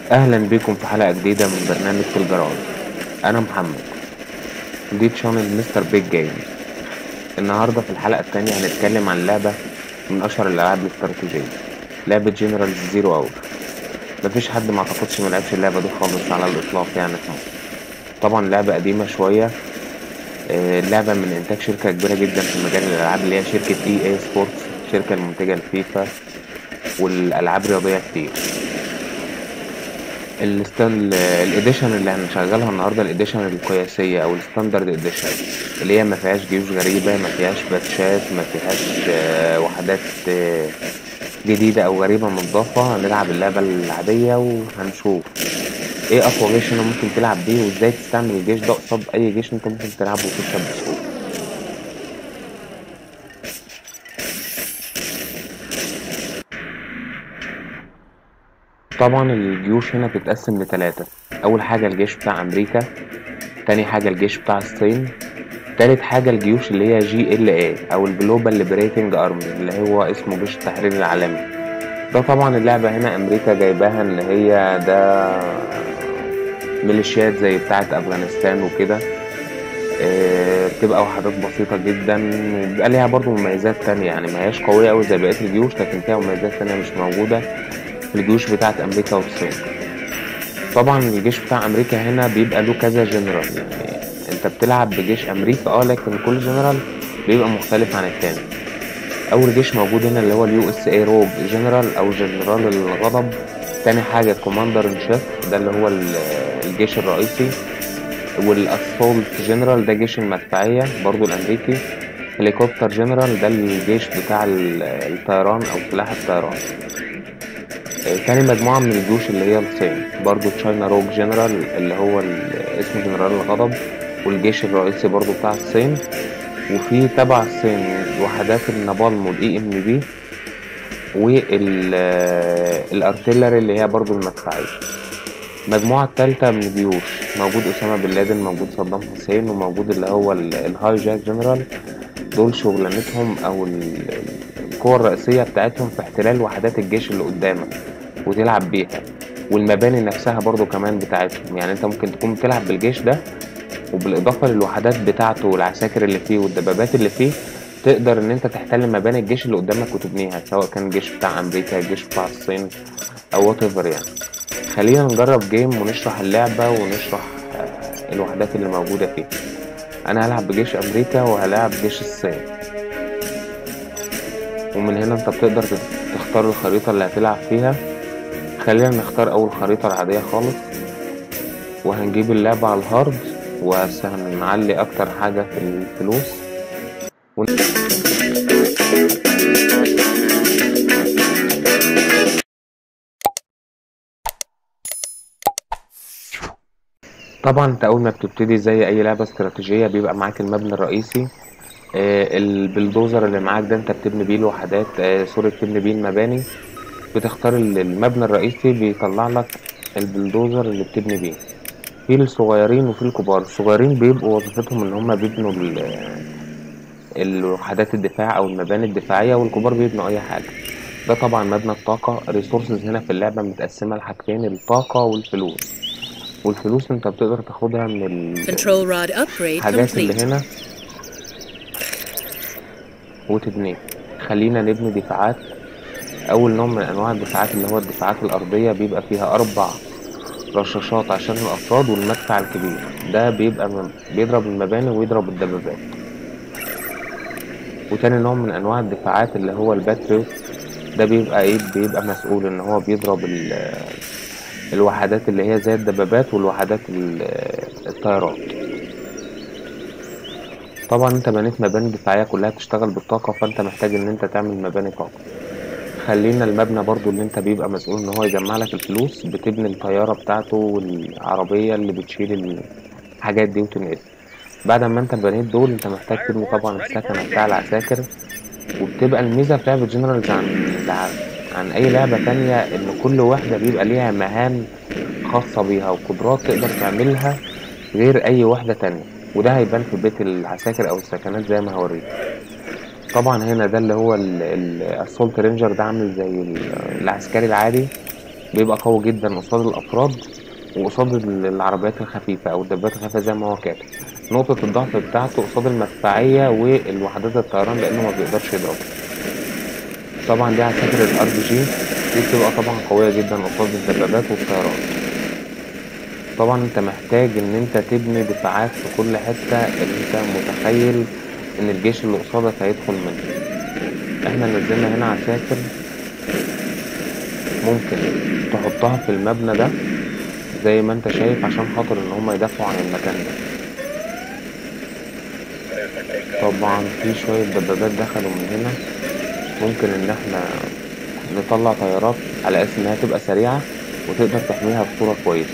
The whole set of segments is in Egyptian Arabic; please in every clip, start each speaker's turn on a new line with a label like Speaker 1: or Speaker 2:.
Speaker 1: اهلا بكم في حلقة جديدة من برنامج في الجراج انا محمد دي تشانل مستر بيج جيم النهاردة في الحلقة التانية هنتكلم عن لعبة من اشهر الالعاب الاستراتيجية لعبة جنرال زيرو اور مفيش حد ما اعتقدش ما لعبش اللعبة دي خالص على الاطلاق يعني في مصر طبعا لعبة قديمة شوية آه، لعبة من انتاج شركة كبيرة جدا في مجال الالعاب اللي هي شركة اي اي سبورتس الشركة المنتجة لفيفا والالعاب رياضية كتير الستان الاديشن اللي هنشغلها النهارده الاديشن القياسيه او الستاندرد اديشن اللي هي ما فيهاش جيوش غريبه ما فيهاش باتشات ما فيهاش آه، وحدات آه، جديده او غريبه مضافه هنلعب اللعبه العاديه وهنشوف ايه اقوى جيش انا ممكن تلعب بيه وازاي تستعمل الجيش ده قصاد اي جيش انت ممكن تلعبه وتكسب بسهوله طبعا الجيوش هنا بتتقسم لتلاتة أول حاجة الجيش بتاع أمريكا تاني حاجة الجيش بتاع الصين تالت حاجة الجيوش اللي هي جي ال اي أو الجلوبال ليبريتنج أرمي اللي هو اسمه جيش التحرير العالمي ده طبعا اللعبة هنا أمريكا جايباها إن هي ده ميليشيات زي بتاعة أفغانستان وكده آه، بتبقى وحدات بسيطة جدا وبيبقى ليها برضو مميزات تانية يعني ما هياش قوية أوي زي بقية الجيوش لكن فيها مميزات تانية مش موجودة في الجيوش بتاعت أمريكا والصين طبعا الجيش بتاع أمريكا هنا بيبقى له كذا جنرال يعني أنت بتلعب بجيش أمريكا اه لكن كل جنرال بيبقى مختلف عن التاني أول جيش موجود هنا اللي هو اليو اس اي روب جنرال أو جنرال الغضب تاني حاجة كوماندر ان شيف ده اللي هو ال- الجيش الرئيسي والاسولت جنرال ده جيش المدفعية برضو الأمريكي هليكوبتر جنرال ده الجيش بتاع ال- الطيران أو سلاح الطيران آه، تاني مجموعة من الجيوش اللي هي الصين برضو تشاينا روج جنرال اللي هو ال- اسمه جنرال الغضب والجيش الرئيسي برضو بتاع الصين وفي تبع الصين وحدات النابالم والاي ام بي والارتيلري اللي هي برضو المدفعية المجموعة التالتة من الجيوش موجود أسامة بن لادن موجود صدام حسين وموجود اللي هو ال- الهاي جاك جنرال دول شغلانتهم أو ال- القوة الرئيسية بتاعتهم في احتلال وحدات الجيش اللي قدامك وتلعب بيها والمباني نفسها برضو كمان بتاعتهم يعني انت ممكن تكون بتلعب بالجيش ده وبالإضافة للوحدات بتاعته والعساكر اللي فيه والدبابات اللي فيه تقدر ان انت تحتل مباني الجيش اللي قدامك وتبنيها سواء كان الجيش بتاع امريكا الجيش بتاع الصين او وات يعني خلينا نجرب جيم ونشرح اللعبة ونشرح آه، الوحدات اللي موجودة فيه أنا هلعب بجيش أمريكا وهلعب جيش الصين ومن هنا أنت بتقدر تختار الخريطة اللي هتلعب فيها خلينا نختار أول خريطة العادية خالص وهنجيب اللعبة على الهارد وهنعلي أكتر حاجة في الفلوس ون- طبعا انت اول ما بتبتدي زي اي لعبة استراتيجية بيبقى معاك المبنى الرئيسي آه، البلدوزر اللي معاك ده انت بتبني بيه الوحدات آه، سوري بتبني بيه المباني بتختار ال- المبنى الرئيسي بيطلع لك البلدوزر اللي بتبني بيه في الصغيرين وفي الكبار الصغيرين بيبقوا وظيفتهم ان هم بيبنوا ال- الوحدات الدفاع او المباني الدفاعية والكبار بيبنوا اي حاجة ده طبعا مبنى الطاقة الريسورسز هنا في اللعبة متقسمة لحاجتين الطاقة والفلوس والفلوس انت بتقدر تاخدها من ال-
Speaker 2: Control rod upgrade
Speaker 1: الحاجات اللي
Speaker 2: complete.
Speaker 1: هنا وتبنيه خلينا نبني دفاعات أول نوع من أنواع الدفاعات اللي هو الدفاعات الأرضية بيبقى فيها أربع رشاشات عشان الأفراد والمدفع الكبير ده بيبقى من بيضرب المباني ويضرب الدبابات وتاني نوع من أنواع الدفاعات اللي هو الباتريوت ده بيبقى إيه بيبقى مسؤول إن هو بيضرب ال- الوحدات اللي هي زي الدبابات والوحدات ال- الطيارات طبعا انت بنيت مباني دفاعية كلها بتشتغل بالطاقة فانت محتاج ان انت تعمل مباني طاقة خلينا المبنى برضو اللي انت بيبقى مسؤول ان هو يجمع لك الفلوس بتبني الطيارة بتاعته والعربية اللي بتشيل الحاجات دي وتنقلها بعد ما انت بنيت دول انت محتاج تبني طبعا السكن بتاع العساكر وبتبقى الميزة في لعبة جنرالز عن عن عن أي لعبة تانية إن كل واحدة بيبقى ليها مهام خاصة بيها وقدرات تقدر تعملها غير أي واحدة تانية وده هيبان في بيت العساكر أو السكنات زي ما هوريك طبعا هنا ده اللي هو الاسولت رينجر ده عامل زي ال- العسكري العادي بيبقى قوي جدا قصاد الافراد وقصاد ال- العربيات الخفيفة او الدبابات الخفيفة زي ما هو كاتب نقطة الضعف بتاعته قصاد المدفعية والوحدات الطيران لانه ما بيقدرش يضرب طبعا دي عساكر الار بي جي دي بتبقى طبعا قوية جدا قصاد الدبابات والطيران طبعا انت محتاج ان انت تبني دفاعات في كل حتة اللي انت متخيل ان الجيش اللي قصادك هيدخل منه احنا نزلنا هنا عساكر ممكن تحطها في المبنى ده زي ما انت شايف عشان خاطر ان هم يدافعوا عن المكان ده طبعا في شوية دبابات دخلوا من هنا ممكن ان احنا نطلع طيارات على اساس انها تبقى سريعة وتقدر تحميها بصورة كويسة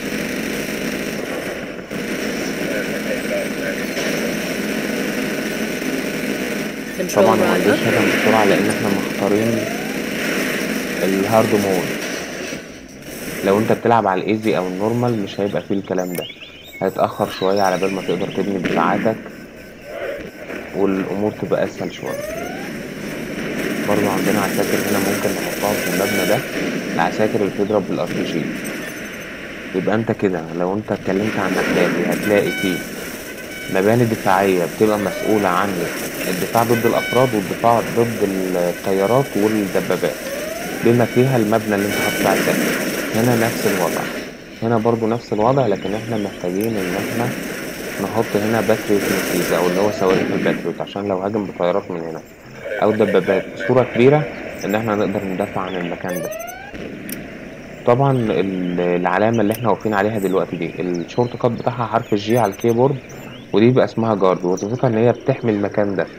Speaker 2: Control
Speaker 1: طبعا هو
Speaker 2: Roger.
Speaker 1: الجيش هدم بسرعة لان احنا مختارين الهارد مود لو انت بتلعب على الايزي او النورمال مش هيبقى فيه الكلام ده هيتأخر شوية على بال ما تقدر تبني دفاعاتك والامور تبقى اسهل شوية برضو عندنا عساكر هنا ممكن نحطها في المبنى ده العساكر اللي بتضرب بالار بي جي يبقى انت كده لو انت اتكلمت عن هتلاقي هتلاقي فيه مباني دفاعية بتبقى مسؤولة عن الدفاع ضد الأفراد والدفاع ضد الطيارات والدبابات بما فيها المبنى اللي انت حاطط عليه ده هنا نفس الوضع هنا برضو نفس الوضع لكن احنا محتاجين ان احنا نحط هنا باتريوت نفيز او اللي هو صواريخ الباتريوت عشان لو هاجم بطيارات من هنا او دبابات بصورة كبيرة ان احنا نقدر ندافع عن المكان ده طبعا ال- العلامة اللي احنا واقفين عليها دلوقتي دي الشورت كات بتاعها حرف الجي على الكيبورد ودي بقى اسمها جارد وظيفتها ان هي بتحمي المكان ده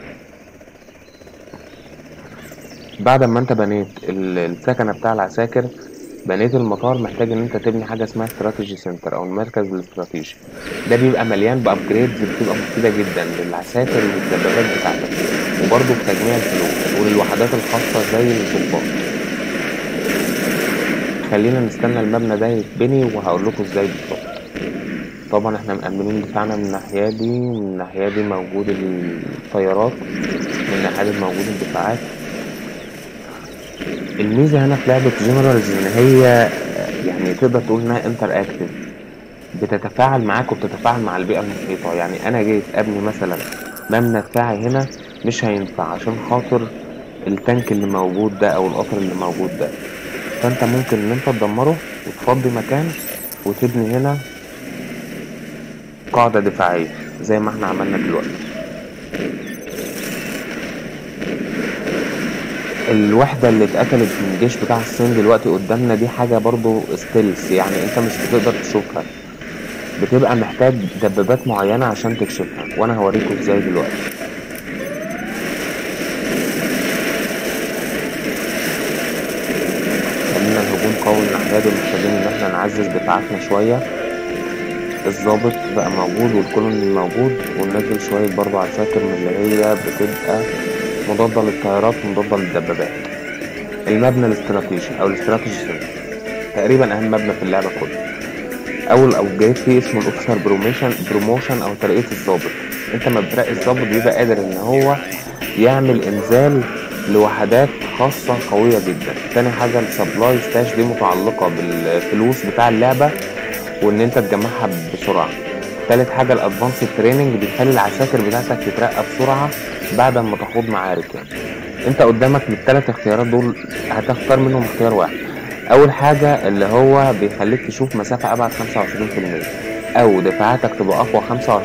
Speaker 1: بعد ما انت بنيت ال- السكنة بتاع العساكر بنيت المطار محتاج ان انت تبني حاجة اسمها استراتيجي سنتر او المركز الاستراتيجي ده بيبقى مليان بابجريدز بتبقى مفيدة جدا للعساكر والدبابات بتاعتك وبرضه بتجميع الفلوس وللوحدات الخاصة زي الضباط خلينا نستنى المبنى ده يتبني وهقول لكم ازاي بالظبط طبعا احنا مأمنين دفاعنا من الناحية دي من الناحية دي موجود الطيارات من الناحية دي موجود الدفاعات الميزة هنا في لعبة جنرالز ان هي يعني تقدر تقول انها انتر اكتف بتتفاعل معاك وبتتفاعل مع البيئة المحيطة يعني انا جيت ابني مثلا مبنى دفاعي هنا مش هينفع عشان خاطر التانك اللي موجود ده او القطر اللي موجود ده فانت ممكن ان انت تدمره وتفضي مكان وتبني هنا قاعدة دفاعية زي ما احنا عملنا دلوقتي الوحدة اللي اتقتلت من الجيش بتاع الصين دلوقتي قدامنا دي حاجة برضو ستيلز يعني انت مش بتقدر تشوفها بتبقى محتاج دبابات معينة عشان تكشفها وانا هوريكم ازاي دلوقتي خلينا الهجوم قوي من الناحية دي محتاجين ان احنا نعزز دفاعاتنا شوية الضابط بقى موجود والكولوني موجود وننزل شوية برضو عساكر من اللي هي بتبقى مضادة للطيارات ومضادة للدبابات المبنى الاستراتيجي او الاستراتيجي سنتر تقريبا اهم مبنى في اللعبة كله اول ابجريد فيه اسمه الاوفيسر بروموشن بروموشن او ترقية الضابط انت ما بترقي الضابط بيبقى قادر ان هو يعمل انزال لوحدات خاصة قوية جدا تاني حاجة السبلاي ستاش دي متعلقة بالفلوس بتاع اللعبة وان انت تجمعها بسرعة تالت حاجة الادفانس تريننج بيخلي العساكر بتاعتك تترقى بسرعة بعد ما تخوض معارك يعني انت قدامك من التلات اختيارات دول هتختار منهم اختيار واحد اول حاجة اللي هو بيخليك تشوف مسافة ابعد 25% او دفاعاتك تبقى اقوى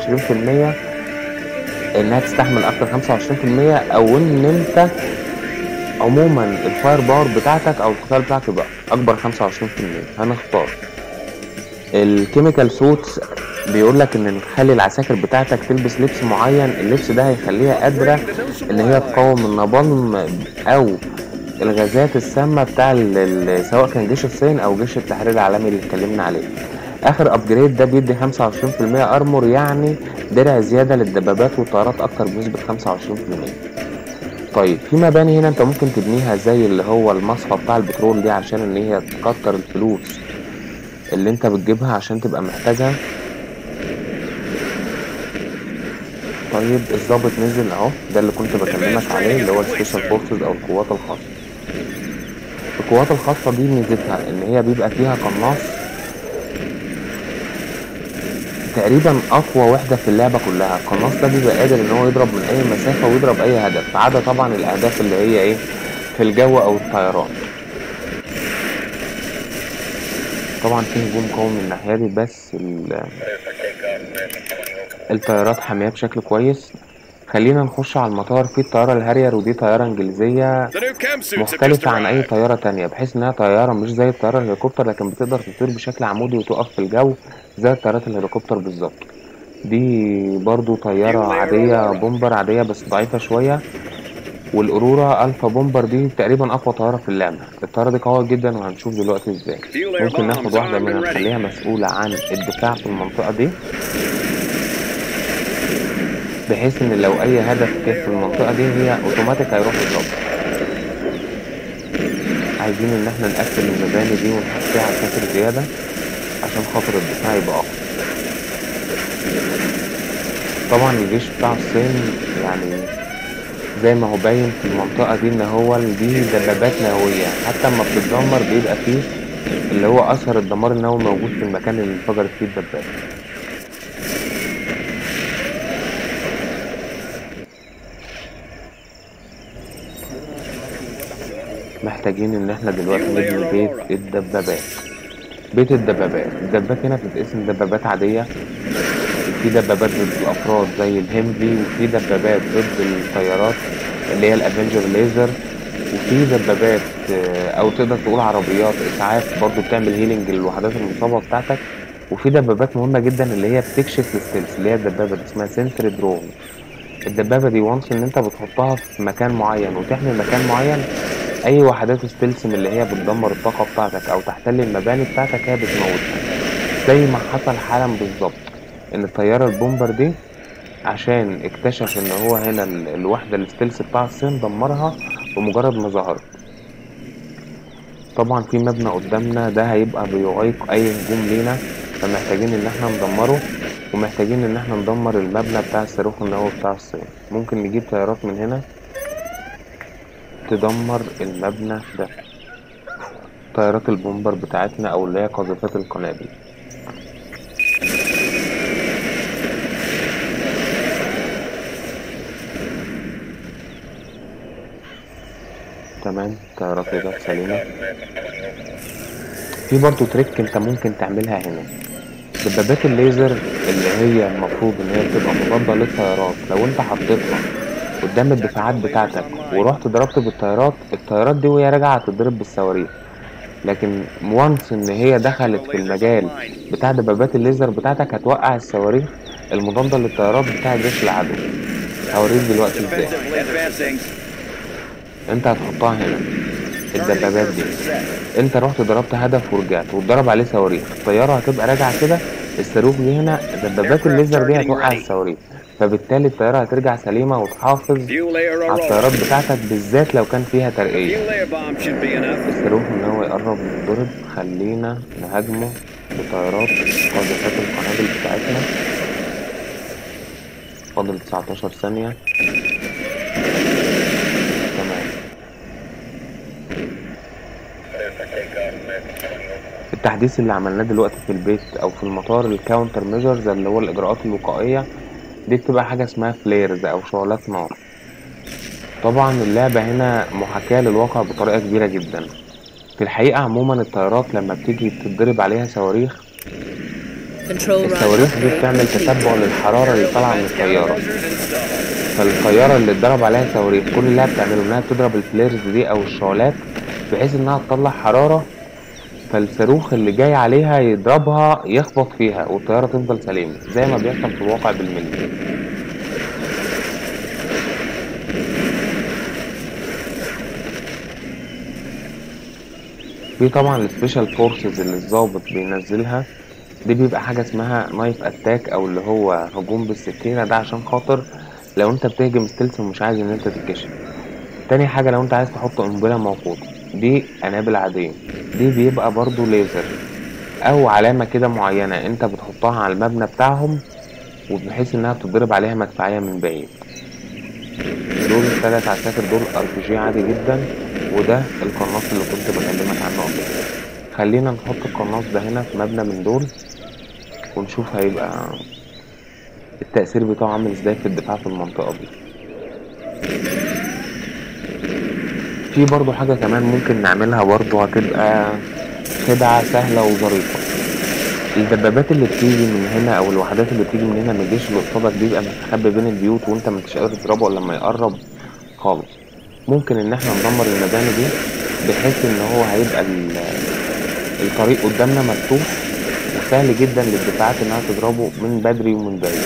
Speaker 1: 25% انها تستحمل اكتر 25% او ان انت عموما الفاير باور بتاعتك او القتال بتاعك يبقى اكبر 25% هنختار الكيميكال سوتس بيقول لك ان نخلي العساكر بتاعتك تلبس لبس معين اللبس ده هيخليها قادره ان هي تقاوم النابالم او الغازات السامه بتاع ال- ال- سواء كان جيش الصين او جيش التحرير العالمي اللي اتكلمنا عليه اخر ابجريد ده بيدي 25% ارمور يعني درع زياده للدبابات والطيارات اكتر بنسبه 25% طيب في مباني هنا انت ممكن تبنيها زي اللي هو المصفى بتاع البترول دي عشان ان هي تكتر الفلوس اللي انت بتجيبها عشان تبقى محتاجها طيب الضابط نزل اهو ده اللي كنت بكلمك عليه اللي هو السبيشال فورسز او القوات الخاصة القوات الخاصة دي ميزتها ان هي بيبقى فيها قناص تقريبا اقوى وحدة في اللعبة كلها القناص ده بيبقى قادر ان هو يضرب من اي مسافة ويضرب اي هدف ما عدا طبعا الاهداف اللي هي ايه في الجو او الطيران طبعا في هجوم قوي من الناحية دي بس ال- الطيارات حامية بشكل كويس خلينا نخش على المطار في الطيارة الهارير ودي طيارة انجليزية
Speaker 2: The new chem suits have just
Speaker 1: مختلفة عن أي
Speaker 2: arrived.
Speaker 1: طيارة تانية بحيث إنها طيارة مش زي الطيارة الهليكوبتر لكن بتقدر تطير بشكل عمودي وتقف في الجو زي الطيارات الهليكوبتر بالظبط دي برضو طيارة عادية بومبر عادية بس ضعيفة شوية والأرورا ألفا بومبر دي تقريبا أقوى طيارة في اللعبة الطيارة دي قوية جدا وهنشوف دلوقتي ازاي
Speaker 2: Fuel air
Speaker 1: ممكن ناخد
Speaker 2: bombs
Speaker 1: واحدة
Speaker 2: armed
Speaker 1: منها
Speaker 2: and ready.
Speaker 1: نخليها مسؤولة عن الدفاع في المنطقة دي بحيث ان لو اي هدف جه في المنطقة دي هي اوتوماتيك هيروح يضرب عايزين ان احنا نقفل المباني دي ونحط فيها عساكر زيادة عشان خاطر الدفاع يبقى اقوى طبعا الجيش بتاع الصين يعني زي ما هو باين في المنطقة دي ان هو دي دبابات نووية حتى اما بتتدمر بيبقى فيه اللي هو اثر الدمار النووي موجود في المكان اللي انفجرت فيه الدبابة محتاجين ان احنا دلوقتي نبني بيت الدبابات بيت الدبابات الدبابات هنا بتتقسم دبابات عادية في دبابات ضد الافراد زي الهملي وفي دبابات ضد الطيارات اللي هي الافنجر ليزر وفي دبابات آه، او تقدر تقول عربيات اسعاف برضو بتعمل هيلينج للوحدات المصابة بتاعتك وفي دبابات مهمة جدا اللي هي بتكشف الستيلز اللي هي الدبابة دي اسمها سنتر درون الدبابة دي وانس ان انت بتحطها في مكان معين وتحمي مكان معين اي وحدات ستيلز من اللي هي بتدمر الطاقة بتاعتك او تحتل المباني بتاعتك هي بتموتها زي ما حصل حالا بالظبط ان الطيارة البومبر دي عشان اكتشف ان هو هنا ال- الوحدة الستيلز بتاع الصين دمرها بمجرد ما ظهرت طبعا في مبنى قدامنا ده هيبقى بيعيق اي هجوم لينا فمحتاجين ان احنا ندمره ومحتاجين ان احنا ندمر المبنى بتاع الصاروخ النووي بتاع الصين ممكن نجيب طيارات من هنا تدمر المبنى ده طيارات البومبر بتاعتنا او اللي هي قاذفات القنابل تمام طيارات ده سليمة في برضو تريك انت ممكن تعملها هنا دبابات الليزر اللي هي المفروض ان هي بتبقى مضادة للطيارات لو انت حطيتها قدام الدفاعات بتاعتك ورحت ضربت بالطيارات الطيارات دي وهي راجعة هتضرب بالصواريخ لكن وانس ان هي دخلت في المجال بتاع دبابات الليزر بتاعتك هتوقع الصواريخ المضادة للطيارات بتاع جيش العدو هوريك دلوقتي ازاي
Speaker 2: Advancing.
Speaker 1: انت هتحطها هنا الدبابات دي انت رحت ضربت هدف ورجعت واتضرب عليه صواريخ الطياره هتبقى راجعه كده الصاروخ دي هنا دبابات الليزر دي هتوقع الصواريخ فبالتالي الطياره هترجع سليمه وتحافظ
Speaker 2: Fuel air
Speaker 1: على
Speaker 2: arrival.
Speaker 1: الطيارات بتاعتك بالذات لو كان فيها ترقيه
Speaker 2: Fuel air bomb should be enough.
Speaker 1: الصاروخ ان هو يقرب يتضرب خلينا نهاجمه بطيارات قاذفات القنابل بتاعتنا فاضل 19 ثانية تمام التحديث اللي عملناه دلوقتي في البيت او في المطار الكاونتر ميجرز اللي هو الاجراءات الوقائية دي بتبقى حاجة اسمها فليرز او شعلات نار طبعا اللعبة هنا محاكاة للواقع بطريقة كبيرة جدا في الحقيقة عموما الطيارات لما بتيجي تتضرب عليها صواريخ
Speaker 3: Control run
Speaker 1: الصواريخ دي
Speaker 3: upgrade
Speaker 1: بتعمل
Speaker 3: complete.
Speaker 1: تتبع للحرارة اللي طالعة من الطيارة
Speaker 2: Measures installed.
Speaker 1: فالطيارة اللي اتضرب عليها صواريخ كل اللي هي بتعمله انها تضرب الفليرز دي او الشعلات بحيث انها تطلع حرارة فالصاروخ اللي جاي عليها يضربها يخبط فيها والطيارة تفضل سليمة زي ما بيحصل في الواقع بالملي في طبعا السبيشال فورسز اللي الضابط بينزلها دي بيبقى حاجة اسمها نايف اتاك او اللي هو هجوم بالسكينة ده عشان خاطر لو انت بتهجم ستيلز ومش عايز ان انت تتكشف تاني حاجة لو انت عايز تحط قنبلة موقوتة دي قنابل عادية دي بيبقى برضو ليزر او علامة كده معينة انت بتحطها على المبنى بتاعهم وبحيث انها بتضرب عليها مدفعية من بعيد دول التلات عساكر دول ار بي جي عادي جدا وده القناص اللي كنت بكلمك عنه قبل كده خلينا نحط القناص ده هنا في مبنى من دول ونشوف هيبقى التأثير بتاعه عامل ازاي في الدفاع في المنطقة دي في برضو حاجة كمان ممكن نعملها برضو هتبقى خدعة سهلة وظريفة الدبابات اللي بتيجي من هنا او الوحدات اللي بتيجي من هنا من الجيش اللي قصادك بيبقى مستخبي بين البيوت وانت مش قادر تضربه الا لما يقرب خالص ممكن ان احنا ندمر المباني دي بحيث ان هو هيبقى ال- الطريق قدامنا مفتوح وسهل جدا للدفاعات انها تضربه من بدري ومن بعيد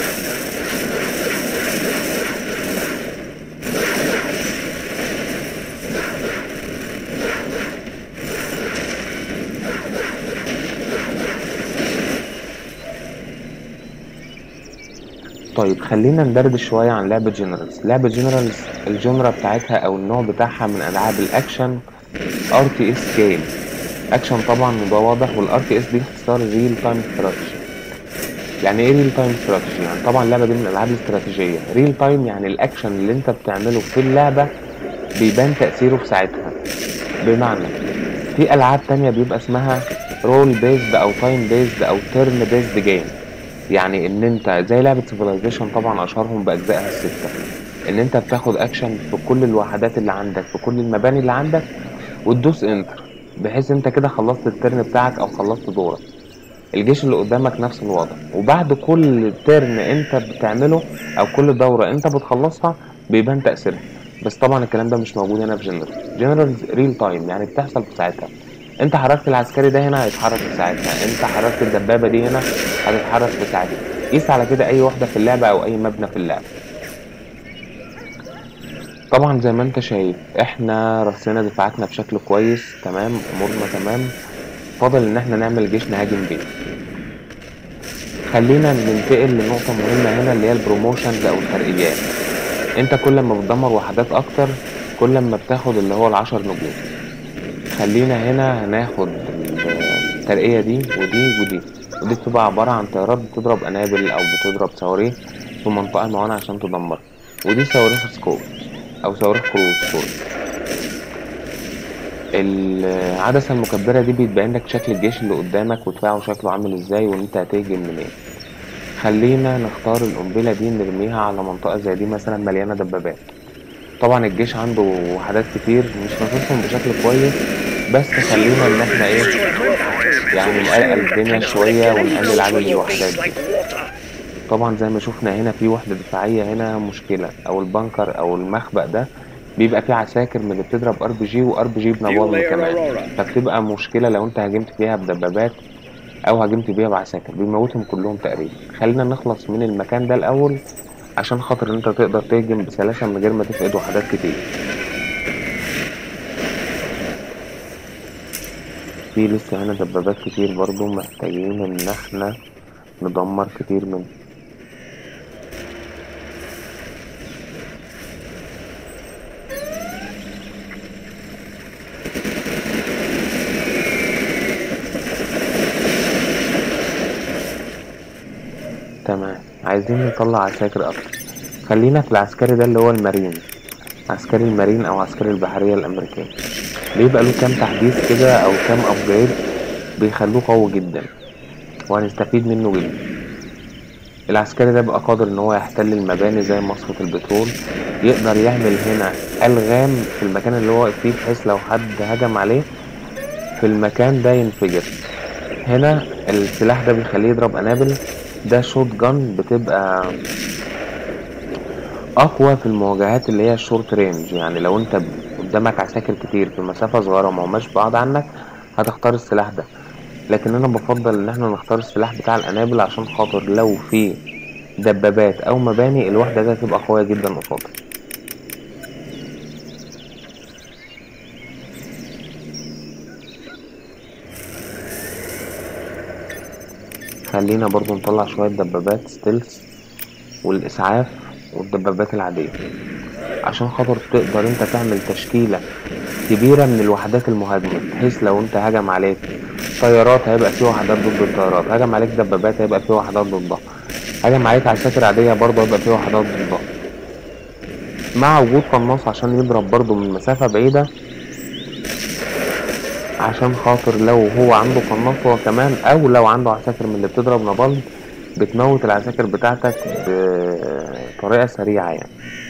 Speaker 1: طيب خلينا ندردش شوية عن لعبة جنرالز لعبة جنرالز الجنرا بتاعتها أو النوع بتاعها من ألعاب الأكشن ار تي اس جيم أكشن طبعا وده واضح والار تي اس دي اختصار ريل تايم استراتيجي يعني ايه ريل تايم استراتيجي يعني طبعا اللعبة دي من الألعاب الاستراتيجية ريل تايم يعني الأكشن اللي أنت بتعمله في اللعبة بيبان تأثيره في ساعتها بمعنى في ألعاب تانية بيبقى اسمها رول بيزد أو تايم بيزد أو تيرن بيزد جيم يعني ان انت زي لعبة سيفيلايزيشن طبعا اشهرهم باجزائها الستة ان انت بتاخد اكشن في كل الوحدات اللي عندك في كل المباني اللي عندك وتدوس انتر بحيث انت كده خلصت الترن بتاعك او خلصت دورك الجيش اللي قدامك نفس الوضع وبعد كل ترن انت بتعمله او كل دورة انت بتخلصها بيبان تأثيرها بس طبعا الكلام ده مش موجود هنا في جنرال جنرال ريل تايم يعني بتحصل في ساعتها انت حركت العسكري ده هنا هيتحرك في ساعتها انت حركت الدبابة دي هنا هتتحرك في ساعتها قيس على كده اي وحدة في اللعبة او اي مبنى في اللعبة طبعا زي ما انت شايف احنا رصينا دفاعاتنا بشكل كويس تمام امورنا تمام فاضل ان احنا نعمل جيش نهاجم بيه خلينا ننتقل لنقطة مهمة هنا اللي هي البروموشنز او الترقيات انت كل ما بتدمر وحدات اكتر كل ما بتاخد اللي هو العشر نجوم خلينا هنا هناخد الترقية دي ودي ودي ودي بتبقى عبارة عن طيارات بتضرب قنابل أو بتضرب صواريخ في منطقة معينة عشان تدمر ودي صواريخ سكوب أو صواريخ كروز سوري العدسة المكبرة دي بيتبين لك شكل الجيش اللي قدامك ودفاعه شكله عامل ازاي وان انت هتهجم منين خلينا نختار القنبلة دي نرميها على منطقة زي دي مثلا مليانة دبابات طبعا الجيش عنده وحدات كتير مش ناقصهم بشكل كويس بس خلينا ان احنا ايه يعني نقلل الدنيا شوية ونقلل عدد الوحدات دي طبعا زي ما شفنا هنا في وحدة دفاعية هنا مشكلة او البنكر او المخبأ ده بيبقى فيه عساكر من اللي بتضرب ار بي جي وار بي جي بنابالم كمان فبتبقى مشكلة لو انت هاجمت فيها بدبابات او هاجمت بيها بعساكر بيموتهم كلهم تقريبا خلينا نخلص من المكان ده الاول عشان خاطر انت تقدر تهجم بسلاسة من غير ما تفقد وحدات كتير في لسه هنا دبابات كتير برضو محتاجين ان احنا ندمر كتير منهم تمام عايزين نطلع عساكر اكتر خلينا في العسكري ده اللي هو المارين عسكري المارين او عسكري البحرية الامريكية بيبقى له كام تحديث كده او كام ابجريد بيخلوه قوي جدا وهنستفيد منه جدا العسكري ده بقى قادر ان هو يحتل المباني زي مصفة البترول يقدر يعمل هنا الغام في المكان اللي هو واقف فيه بحيث لو حد هجم عليه في المكان ده ينفجر هنا السلاح ده بيخليه يضرب قنابل ده شوت جان بتبقى اقوى في المواجهات اللي هي الشورت رينج يعني لو انت قدامك عساكر كتير في مسافة صغيرة وما هماش بعاد عنك هتختار السلاح ده لكن انا بفضل ان احنا نختار السلاح بتاع القنابل عشان خاطر لو في دبابات او مباني الوحدة دي هتبقى قوية جدا قصادها خلينا برضو نطلع شوية دبابات ستيلز والإسعاف والدبابات العادية عشان خاطر تقدر انت تعمل تشكيلة كبيرة من الوحدات المهاجمة بحيث لو انت هجم عليك طيارات هيبقى في وحدات ضد الطيارات هجم عليك دبابات هيبقى في وحدات ضدها هجم عليك عساكر عادية برضه هيبقى في وحدات ضدها مع وجود قناص عشان يضرب برضه من مسافة بعيدة عشان خاطر لو هو عنده قناص هو كمان او لو عنده عساكر من اللي بتضرب نابالم بتموت العساكر بتاعتك بطريقة سريعة يعني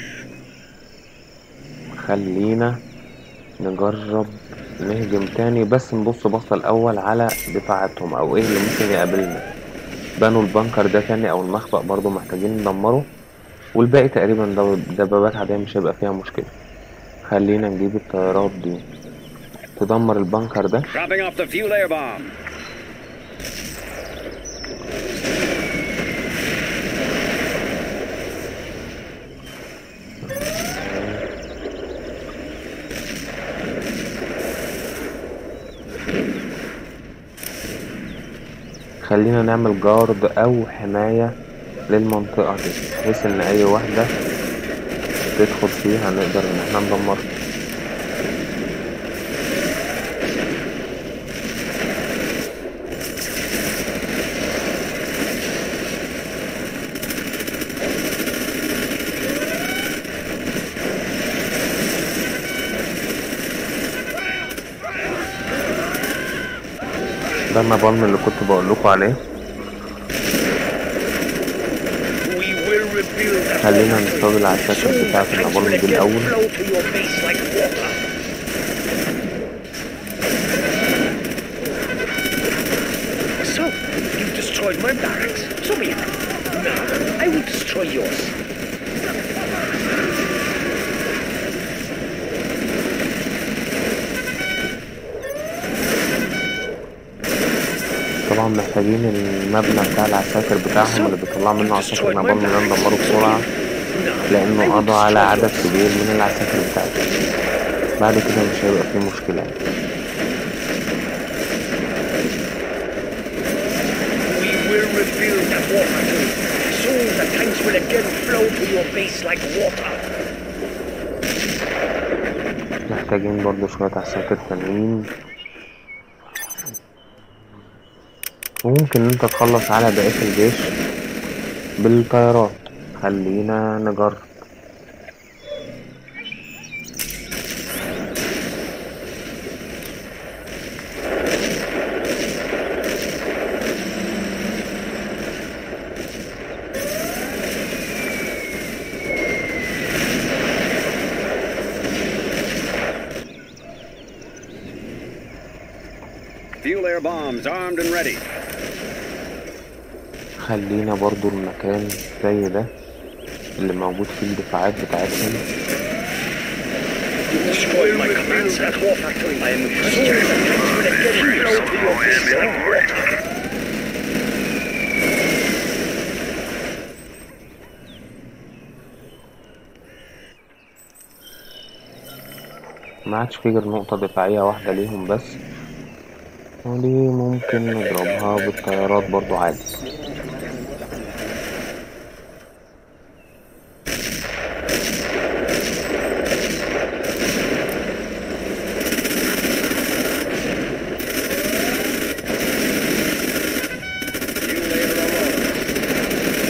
Speaker 1: خلينا نجرب نهجم تاني بس نبص بصة الأول على دفاعاتهم أو إيه اللي ممكن يقابلنا بنوا البنكر ده تاني أو المخبأ برضو محتاجين ندمره والباقي تقريبا دب- دبابات عادية مش هيبقى فيها مشكلة خلينا نجيب الطيارات دي تدمر البنكر ده
Speaker 2: Dropping off the fuel air bomb.
Speaker 1: خلينا نعمل جارد أو حماية للمنطقة دي بحيث إن أي واحدة تدخل فيها نقدر إن احنا ندمرها ده النابالم اللي كنت بقول لكم عليه
Speaker 4: We will rebuild that
Speaker 1: خلينا نصطاد العساكر بتاعت النابالم دي الأول
Speaker 4: flow to your base like water. So, you destroyed my barracks. So be it. Now, I will destroy yours.
Speaker 1: طبعا محتاجين المبنى بتاع العساكر بتاعهم اللي بيطلع منه عساكر نابالم ده ندمره بسرعة
Speaker 4: Now,
Speaker 1: لأنه
Speaker 4: I will
Speaker 1: قضى على
Speaker 4: destroy
Speaker 1: عدد
Speaker 4: yours.
Speaker 1: كبير من العساكر بتاعته بعد كده مش هيبقى فيه مشكلة يعني.
Speaker 4: We will rebuild that water too. Soon the tanks will again flow to your base like water.
Speaker 1: محتاجين برضو شوية عساكر تانيين وممكن ان انت تخلص على بقية الجيش بالطيارات خلينا نجرب
Speaker 2: Fuel air bombs armed and ready.
Speaker 1: خلينا برضو المكان زي ده اللي موجود فيه الدفاعات بتاعتهم
Speaker 4: Destroy my commands at war factory. I am Soon the tanks will again flow to your base like water.
Speaker 1: ما عادش في غير نقطة دفاعية واحدة ليهم بس ودي ممكن نضربها بالطيارات برضو عادي
Speaker 2: Fuel air alone.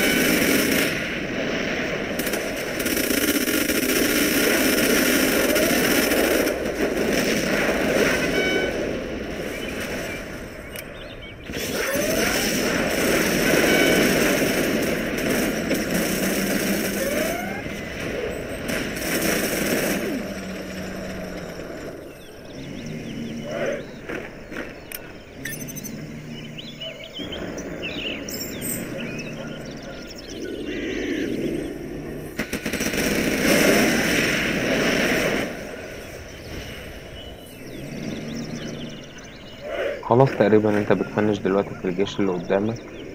Speaker 1: خلاص تقريبا انت بتفنش دلوقتي في الجيش اللي قدامك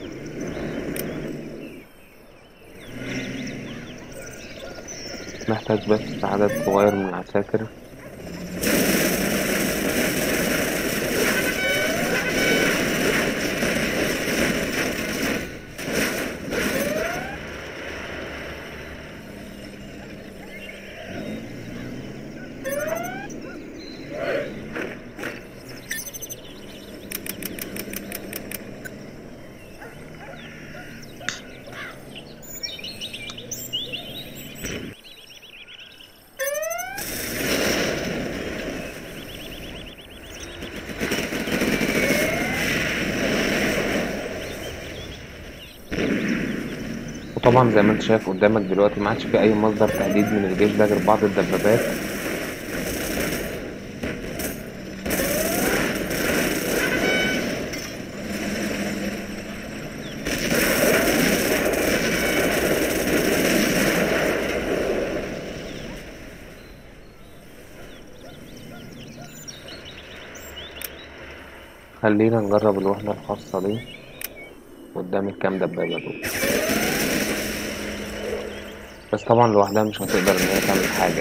Speaker 1: محتاج بس عدد صغير من العساكر طبعا زي ما انت شايف قدامك دلوقتي ما عادش في اي مصدر تهديد من الجيش ده غير بعض الدبابات خلينا نجرب الوحدة الخاصة دي قدام الكام دبابة دول بس طبعا لوحدها مش هتقدر ان هي تعمل حاجة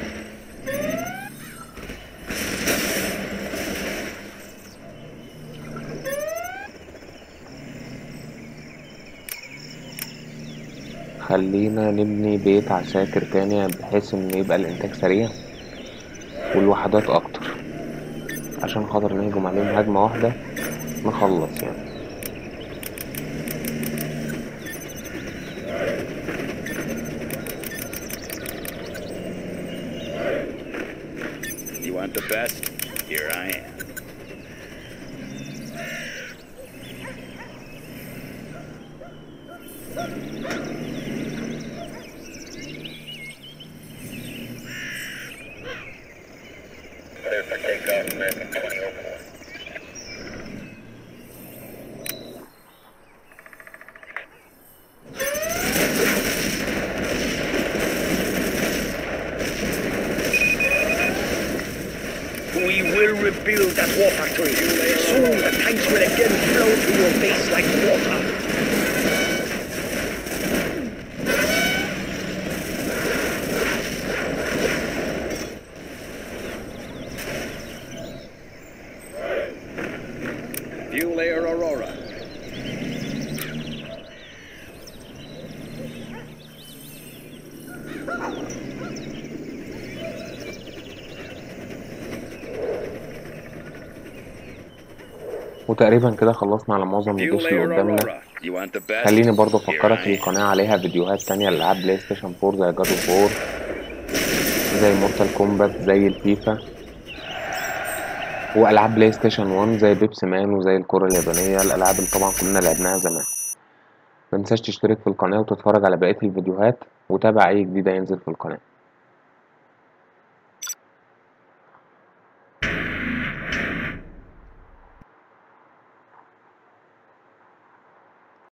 Speaker 1: خلينا نبني بيت عساكر تاني بحيث ان يبقى الانتاج سريع والوحدات اكتر عشان خاطر نهجم عليهم هجمة واحدة نخلص يعني
Speaker 2: You want the best? Here I am.
Speaker 4: We will rebuild that war factory. Soon the tanks will again flow to your base like water.
Speaker 2: Fuel layer Aurora.
Speaker 1: وتقريبا كده خلصنا على معظم
Speaker 2: Fuel
Speaker 1: الجيش اللي
Speaker 2: layer
Speaker 1: قدامنا
Speaker 2: Aurora. You want the best?
Speaker 1: خليني برضه
Speaker 2: Here
Speaker 1: افكرك
Speaker 2: I am.
Speaker 1: القناة عليها فيديوهات تانية لألعاب بلاي ستيشن 4 زي جاد اوف وور زي مورتال كومبات زي الفيفا وألعاب بلاي ستيشن 1 زي بيبسي مان وزي الكرة اليابانية الألعاب اللي طبعا كلنا لعبناها زمان متنساش تشترك في القناة وتتفرج على بقية الفيديوهات وتابع أي جديد هينزل في القناة